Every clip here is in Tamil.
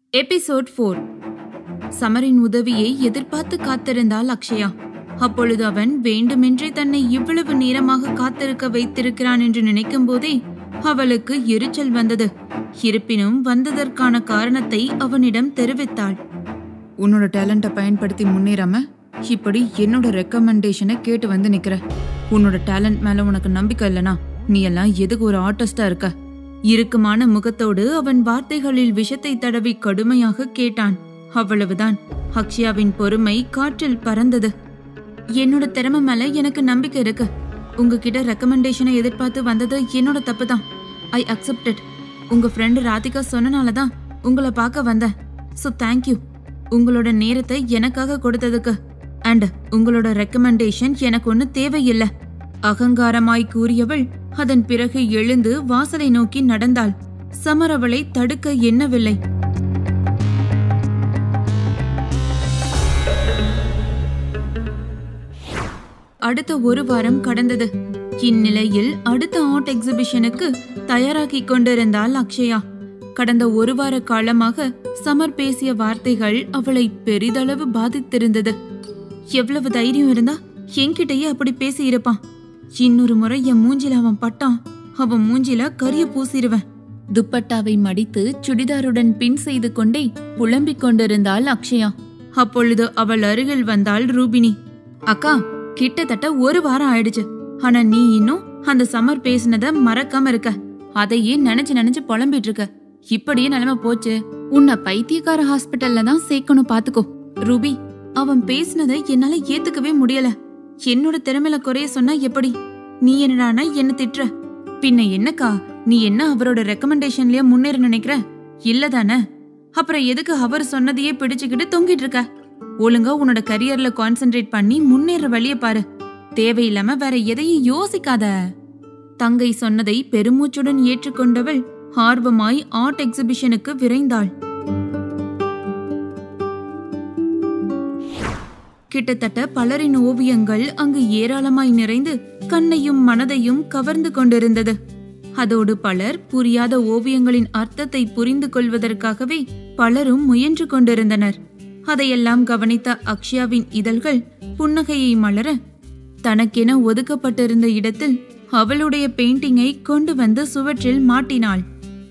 எபிசோட் ஃபோர் சமரின் உதவியை எதிர்பார்த்து காத்திருந்தாள் அக்ஷயா அப்பொழுது அவன் வேண்டுமென்றே தன்னை இவ்வளவு நேரமாக காத்திருக்க வைத்திருக்கிறான் என்று நினைக்கும் போதே அவளுக்கு எரிச்சல் வந்தது இருப்பினும் வந்ததற்கான காரணத்தை அவனிடம் தெரிவித்தாள் உன்னோட டேலண்ட்டை பயன்படுத்தி முன்னேறாம இப்படி என்னோட ரெக்கமெண்டேஷனை கேட்டு வந்து நிக்கிற உன்னோட டேலண்ட் மேல உனக்கு நம்பிக்கை இல்லனா நீ எல்லாம் எதுக்கு ஒரு ஆர்டிஸ்டா இருக்க இறுக்கமான முகத்தோடு அவன் வார்த்தைகளில் விஷத்தை தடவி கடுமையாக கேட்டான் அவ்வளவுதான் அக்ஷயாவின் பொறுமை காற்றில் பறந்தது என்னோட திறமை மேல எனக்கு நம்பிக்கை இருக்கு உங்ககிட்ட ரெக்கமெண்டேஷனை எதிர்பார்த்து வந்தது என்னோட தப்பு தான் ஐ அக்செப்ட் இட் உங்க ஃப்ரெண்டு ராதிகா சொன்னனால தான் உங்களை பார்க்க வந்தேன் ஸோ தேங்க்யூ உங்களோட நேரத்தை எனக்காக கொடுத்ததுக்கு அண்ட் உங்களோட ரெக்கமெண்டேஷன் எனக்கு ஒன்று தேவையில்லை அகங்காரமாய் கூறியவள் அதன் பிறகு எழுந்து வாசலை நோக்கி நடந்தாள் சமர் அவளை தடுக்க எண்ணவில்லை அடுத்த ஒரு வாரம் கடந்தது இந்நிலையில் அடுத்த ஆர்ட் எக்ஸிபிஷனுக்கு தயாராகிக் கொண்டிருந்தாள் அக்ஷயா கடந்த ஒரு வார காலமாக சமர் பேசிய வார்த்தைகள் அவளை பெரிதளவு பாதித்திருந்தது எவ்வளவு தைரியம் இருந்தா என்கிட்டயே அப்படி பேசி இருப்பான் இன்னொரு முறை என் மூஞ்சில அவன் பட்டான் அவன் மூஞ்சில கரிய பூசிருவேன் துப்பட்டாவை மடித்து சுடிதாருடன் பின் செய்து கொண்டே புலம்பிக் கொண்டிருந்தாள் அக்ஷயா அப்பொழுது அவள் அருகில் வந்தாள் ரூபினி அக்கா கிட்டத்தட்ட ஒரு வாரம் ஆயிடுச்சு ஆனா நீ இன்னும் அந்த சம்மர் பேசினத மறக்காம இருக்க அதையே நினைச்சு நினைச்சு புலம்பிட்டு இருக்க இப்படியே நிலைமை போச்சு உன்னை பைத்தியக்கார ஹாஸ்பிட்டல்ல தான் சேர்க்கணும் பாத்துக்கோ ரூபி அவன் பேசினதை என்னால ஏத்துக்கவே முடியல என்னோட திறமையில குறைய சொன்னா எப்படி நீ என்னடானா என்ன திட்டுற பின்ன என்னக்கா நீ என்ன அவரோட ரெக்கமெண்டேஷன்லயே முன்னேற நினைக்கிற இல்லதானே அப்புறம் எதுக்கு அவர் சொன்னதையே பிடிச்சுக்கிட்டு தொங்கிட்டு இருக்க ஒழுங்கா உன்னோட கரியர்ல கான்சென்ட்ரேட் பண்ணி முன்னேற வழிய பாரு தேவையில்லாம வேற எதையும் யோசிக்காத தங்கை சொன்னதை பெருமூச்சுடன் ஏற்றுக்கொண்டவள் ஆர்வமாய் ஆர்ட் எக்ஸிபிஷனுக்கு விரைந்தாள் கிட்டத்தட்ட பலரின் ஓவியங்கள் அங்கு ஏராளமாய் நிறைந்து கண்ணையும் மனதையும் கவர்ந்து கொண்டிருந்தது அதோடு பலர் புரியாத ஓவியங்களின் அர்த்தத்தை புரிந்து கொள்வதற்காகவே பலரும் முயன்று கொண்டிருந்தனர் அதையெல்லாம் கவனித்த அக்ஷயாவின் இதழ்கள் புன்னகையை மலர தனக்கென ஒதுக்கப்பட்டிருந்த இடத்தில் அவளுடைய பெயிண்டிங்கை கொண்டு வந்து சுவற்றில் மாட்டினாள்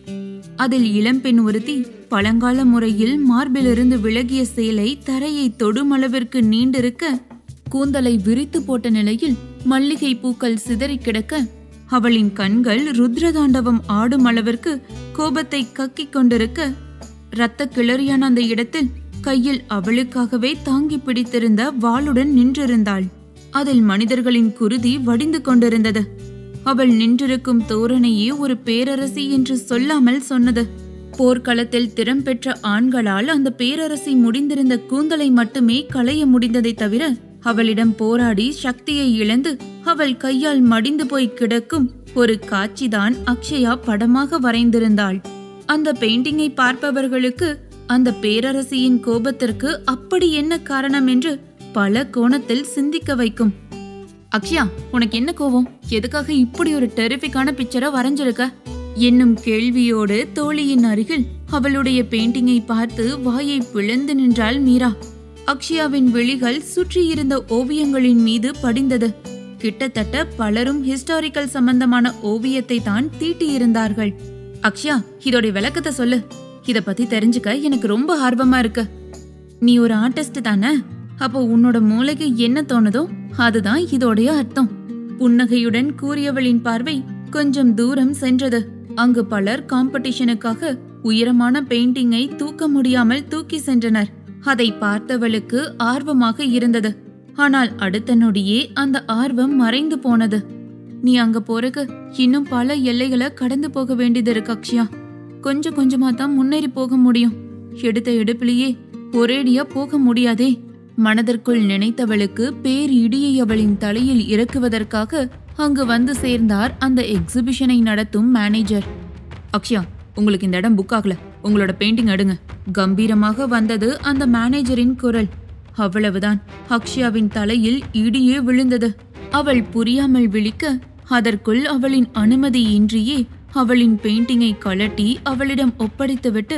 அதில் இளம்பெண் ஒருத்தி பழங்கால முறையில் மார்பிலிருந்து விலகிய சேலை தரையை தொடுமளவிற்கு நீண்டிருக்க கூந்தலை விரித்து போட்ட நிலையில் மல்லிகை பூக்கள் சிதறிக் கிடக்க அவளின் கண்கள் ருத்ரதாண்டவம் ஆடும் அளவிற்கு கோபத்தை கக்கிக் கொண்டிருக்க இரத்த கிளறியான அந்த இடத்தில் கையில் அவளுக்காகவே தாங்கி பிடித்திருந்த வாளுடன் நின்றிருந்தாள் அதில் மனிதர்களின் குருதி வடிந்து கொண்டிருந்தது அவள் நின்றிருக்கும் தோரணையே ஒரு பேரரசி என்று சொல்லாமல் சொன்னது போர்க்களத்தில் திறம் பெற்ற ஆண்களால் அந்த பேரரசி முடிந்திருந்த கூந்தலை மட்டுமே களைய முடிந்ததை தவிர அவளிடம் போராடி சக்தியை இழந்து அவள் கையால் மடிந்து போய் கிடக்கும் ஒரு காட்சிதான் அக்ஷயா படமாக வரைந்திருந்தாள் அந்த பெயிண்டிங்கை பார்ப்பவர்களுக்கு அந்த பேரரசியின் கோபத்திற்கு அப்படி என்ன காரணம் என்று பல கோணத்தில் சிந்திக்க வைக்கும் அக்ஷயா உனக்கு என்ன கோவம் எதுக்காக இப்படி ஒரு டெரிஃபிக்கான பிக்சரை வரைஞ்சிருக்க என்னும் கேள்வியோடு தோழியின் அருகில் அவளுடைய பெயிண்டிங்கை பார்த்து வாயை பிளந்து நின்றாள் மீரா அக்ஷயாவின் விழிகள் சுற்றியிருந்த ஓவியங்களின் மீது படிந்தது கிட்டத்தட்ட பலரும் ஹிஸ்டாரிக்கல் சம்பந்தமான ஓவியத்தை தான் தீட்டியிருந்தார்கள் அக்ஷயா இதோட விளக்கத்தை சொல்லு இத பத்தி தெரிஞ்சுக்க எனக்கு ரொம்ப ஆர்வமா இருக்கு நீ ஒரு ஆர்டிஸ்ட் தானே அப்போ உன்னோட மூளைக்கு என்ன தோணுதோ அதுதான் இதோடைய அர்த்தம் புன்னகையுடன் கூறியவளின் பார்வை கொஞ்சம் தூரம் சென்றது அங்கு பலர் காம்படிஷனுக்காக உயரமான பெயிண்டிங்கை தூக்க முடியாமல் தூக்கி சென்றனர் அதை பார்த்தவளுக்கு ஆர்வமாக இருந்தது ஆனால் அடுத்த நொடியே அந்த ஆர்வம் மறைந்து போனது நீ அங்க போறக்கு இன்னும் பல எல்லைகளை கடந்து போக வேண்டியது இருக்கு அக்ஷயா கொஞ்சம் கொஞ்சமா தான் முன்னேறி போக முடியும் எடுத்த எடுப்பிலேயே ஒரேடியா போக முடியாதே மனதிற்குள் நினைத்தவளுக்கு பேர் இடியை அவளின் தலையில் இறக்குவதற்காக அங்கு வந்து சேர்ந்தார் அந்த எக்ஸிபிஷனை நடத்தும் மேனேஜர் அக்ஷயா உங்களுக்கு இந்த இடம் புக் ஆகல உங்களோட பெயிண்டிங் எடுங்க கம்பீரமாக வந்தது அந்த மேனேஜரின் குரல் அவ்வளவுதான் அக்ஷயாவின் தலையில் இடியே விழுந்தது அவள் புரியாமல் விழிக்க அதற்குள் அவளின் அனுமதியின்றியே அவளின் பெயிண்டிங்கை கழட்டி அவளிடம் ஒப்படைத்துவிட்டு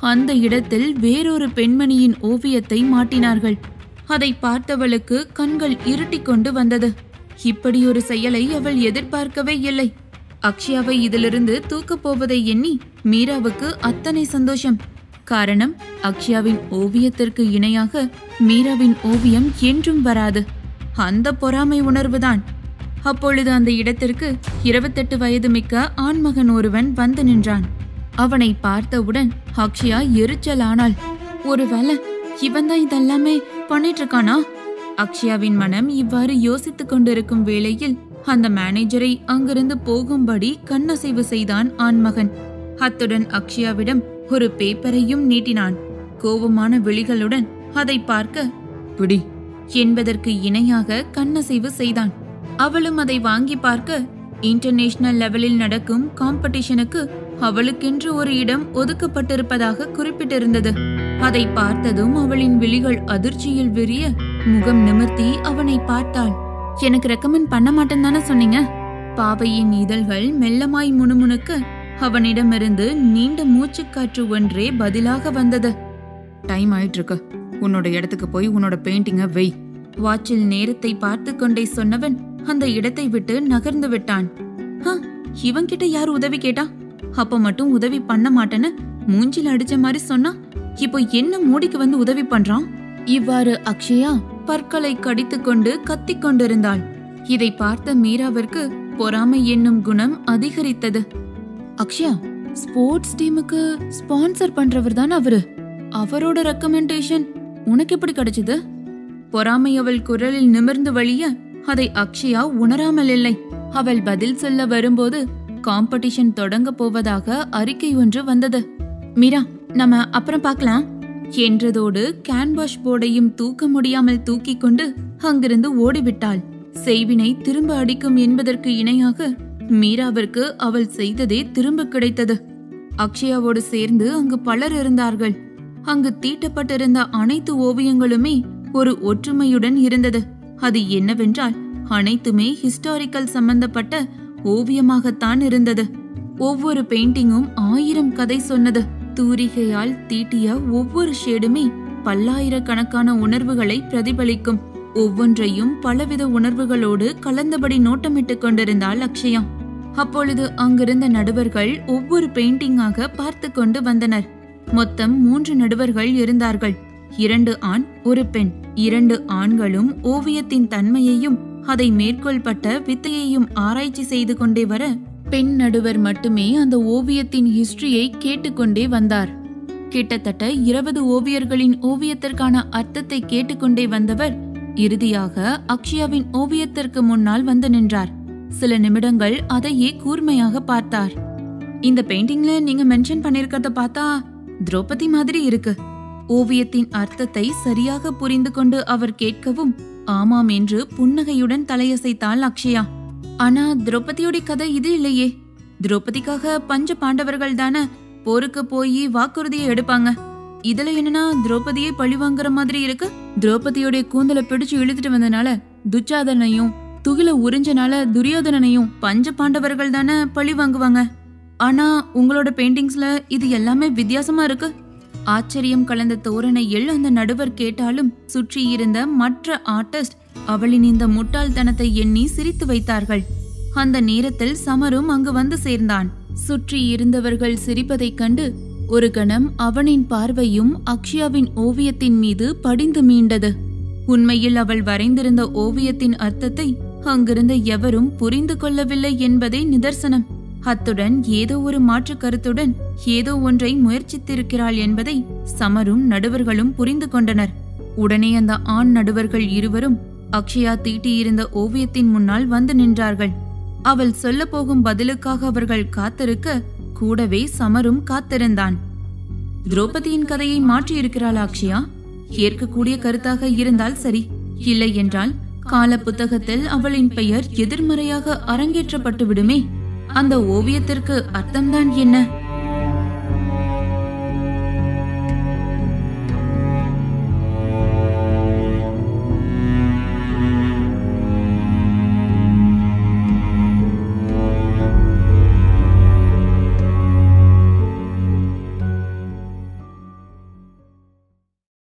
அந்த இடத்தில் வேறொரு பெண்மணியின் ஓவியத்தை மாட்டினார்கள் அதை பார்த்தவளுக்கு கண்கள் இருட்டிக் கொண்டு வந்தது இப்படி ஒரு செயலை அவள் எதிர்பார்க்கவே இல்லை அக்ஷயாவை இதிலிருந்து தூக்கப் போவதை எண்ணி மீராவுக்கு அத்தனை சந்தோஷம் காரணம் அக்ஷயாவின் ஓவியத்திற்கு இணையாக மீராவின் ஓவியம் என்றும் வராது அந்த பொறாமை உணர்வுதான் அப்பொழுது அந்த இடத்திற்கு இருபத்தெட்டு வயது மிக்க ஆண்மகன் ஒருவன் வந்து நின்றான் அவனை பார்த்தவுடன் அக்ஷயா எரிச்சலானாள் ஒருவேளை இவன் தான் இதெல்லாமே பண்ணிட்டு இருக்கானா அக்ஷயாவின் மனம் இவ்வாறு யோசித்துக் கொண்டிருக்கும் வேளையில் அந்த மேனேஜரை அங்கிருந்து போகும்படி கண்ணசைவு செய்தான் ஆண்மகன் அத்துடன் அக்ஷயாவிடம் ஒரு பேப்பரையும் நீட்டினான் கோபமான விழிகளுடன் அதை பார்க்க பிடி என்பதற்கு இணையாக கண்ணசைவு செய்தான் அவளும் அதை வாங்கி பார்க்க இன்டர்நேஷனல் லெவலில் நடக்கும் காம்படிஷனுக்கு அவளுக்கென்று ஒரு இடம் ஒதுக்கப்பட்டிருப்பதாக குறிப்பிட்டிருந்தது அதை பார்த்ததும் அவளின் விழிகள் அதிர்ச்சியில் விரிய முகம் நிமிர்த்தி அவனை பார்த்தாள் எனக்கு ரெக்கமெண்ட் பண்ண மாட்டேன்னு தானே சொன்னீங்க பாவையின் இதழ்கள் மெல்லமாய் முணுமுணுக்க அவனிடமிருந்து நீண்ட மூச்சுக்காற்று ஒன்றே பதிலாக வந்தது டைம் ஆயிட்டு இருக்கு உன்னோட இடத்துக்கு போய் உன்னோட பெயிண்டிங்கை வெய் வாட்சில் நேரத்தை பார்த்து கொண்டே சொன்னவன் அந்த இடத்தை விட்டு நகர்ந்து விட்டான் "ஹ, இவன்கிட்ட யார் உதவி கேட்டா அப்ப மட்டும் உதவி பண்ண மாட்டேன்னு மூஞ்சில அடிச்ச மாதிரி சொன்னா இப்போ என்ன மூடிக்கு வந்து உதவி பண்றான் இவ்வாறு அக்ஷயா பற்களை கடித்துக் கொண்டு கத்திக் கொண்டிருந்தாள் இதை பார்த்த மீராவிற்கு பொறாமை என்னும் குணம் அதிகரித்தது அக்ஷயா ஸ்போர்ட்ஸ் டீமுக்கு ஸ்பான்சர் பண்றவர் தான் அவரு அவரோட ரெக்கமெண்டேஷன் உனக்கு எப்படி கிடைச்சது பொறாமை அவள் குரலில் நிமிர்ந்து வழிய அதை அக்ஷயா உணராமல் இல்லை அவள் பதில் சொல்ல வரும்போது காம்படிஷன் தொடங்க போவதாக அறிக்கை ஒன்று வந்தது மீரா நம்ம அப்புறம் பார்க்கலாம் என்றதோடு கேன்வாஷ் போர்டையும் தூக்க முடியாமல் தூக்கிக் கொண்டு அங்கிருந்து ஓடிவிட்டாள் செய்வினை திரும்ப அடிக்கும் என்பதற்கு இணையாக மீராவிற்கு அவள் செய்ததே திரும்ப கிடைத்தது அக்ஷயாவோடு சேர்ந்து அங்கு பலர் இருந்தார்கள் அங்கு தீட்டப்பட்டிருந்த அனைத்து ஓவியங்களுமே ஒரு ஒற்றுமையுடன் இருந்தது அது என்னவென்றால் அனைத்துமே ஹிஸ்டாரிக்கல் சம்பந்தப்பட்ட ஓவியமாகத்தான் இருந்தது ஒவ்வொரு பெயிண்டிங்கும் ஆயிரம் கதை சொன்னது தூரிகையால் தீட்டிய ஒவ்வொரு ஷேடுமே பல்லாயிரக்கணக்கான உணர்வுகளை பிரதிபலிக்கும் ஒவ்வொன்றையும் பலவித உணர்வுகளோடு கலந்தபடி நோட்டமிட்டுக் கொண்டிருந்தாள் அக்ஷயா அப்பொழுது அங்கிருந்த நடுவர்கள் ஒவ்வொரு பெயிண்டிங்காக பார்த்து கொண்டு வந்தனர் மொத்தம் மூன்று நடுவர்கள் இருந்தார்கள் இரண்டு ஆண் ஒரு பெண் இரண்டு ஆண்களும் ஓவியத்தின் தன்மையையும் அதை மேற்கொள்பட்ட வித்தையையும் ஆராய்ச்சி செய்து கொண்டே வர பெண் நடுவர் மட்டுமே அந்த ஓவியத்தின் ஹிஸ்டரியை கேட்டுக்கொண்டே வந்தார் கிட்டத்தட்ட இருபது ஓவியர்களின் ஓவியத்திற்கான அர்த்தத்தை கேட்டுக்கொண்டே வந்தவர் இறுதியாக அக்ஷயாவின் ஓவியத்திற்கு முன்னால் வந்து நின்றார் சில நிமிடங்கள் அதையே கூர்மையாக பார்த்தார் இந்த பெயிண்டிங்ல நீங்க மென்ஷன் பண்ணிருக்கிறத பார்த்தா திரௌபதி மாதிரி இருக்கு ஓவியத்தின் அர்த்தத்தை சரியாக புரிந்து கொண்டு அவர் கேட்கவும் ஆமாம் என்று புன்னகையுடன் தலையசைத்தாள் அக்ஷயா ஆனா திரௌபதியோட கதை இது இல்லையே திரௌபதிக்காக பஞ்ச பாண்டவர்கள் தானே போருக்கு போய் வாக்குறுதியை எடுப்பாங்க இதுல என்னன்னா திரௌபதியை பழி வாங்குற மாதிரி இருக்கு திரௌபதியோட கூந்தலை பிடிச்சு இழுத்துட்டு வந்தனால துச்சாதனையும் துகில உறிஞ்சனால துரியோதனனையும் பஞ்ச பாண்டவர்கள் தானே பழி வாங்குவாங்க ஆனா உங்களோட பெயிண்டிங்ஸ்ல இது எல்லாமே வித்தியாசமா இருக்கு ஆச்சரியம் கலந்த தோரணையில் அந்த நடுவர் கேட்டாலும் சுற்றி இருந்த மற்ற ஆர்டிஸ்ட் அவளின் இந்த முட்டாள்தனத்தை எண்ணி சிரித்து வைத்தார்கள் அந்த நேரத்தில் சமரும் அங்கு வந்து சேர்ந்தான் சுற்றி இருந்தவர்கள் சிரிப்பதைக் கண்டு ஒரு கணம் அவனின் பார்வையும் அக்ஷயாவின் ஓவியத்தின் மீது படிந்து மீண்டது உண்மையில் அவள் வரைந்திருந்த ஓவியத்தின் அர்த்தத்தை அங்கிருந்த எவரும் புரிந்து கொள்ளவில்லை என்பதே நிதர்சனம் அத்துடன் ஏதோ ஒரு மாற்று கருத்துடன் ஏதோ ஒன்றை முயற்சித்திருக்கிறாள் என்பதை சமரும் நடுவர்களும் புரிந்து கொண்டனர் உடனே அந்த ஆண் நடுவர்கள் இருவரும் அக்ஷயா தீட்டியிருந்த ஓவியத்தின் முன்னால் வந்து நின்றார்கள் அவள் சொல்ல போகும் பதிலுக்காக அவர்கள் காத்திருக்க கூடவே சமரும் காத்திருந்தான் திரௌபதியின் கதையை மாற்றியிருக்கிறாள் அக்ஷயா ஏற்கக்கூடிய கருத்தாக இருந்தால் சரி இல்லை என்றால் கால புத்தகத்தில் அவளின் பெயர் எதிர்மறையாக அரங்கேற்றப்பட்டு விடுமே அந்த ஓவியத்திற்கு அர்த்தம்தான் என்ன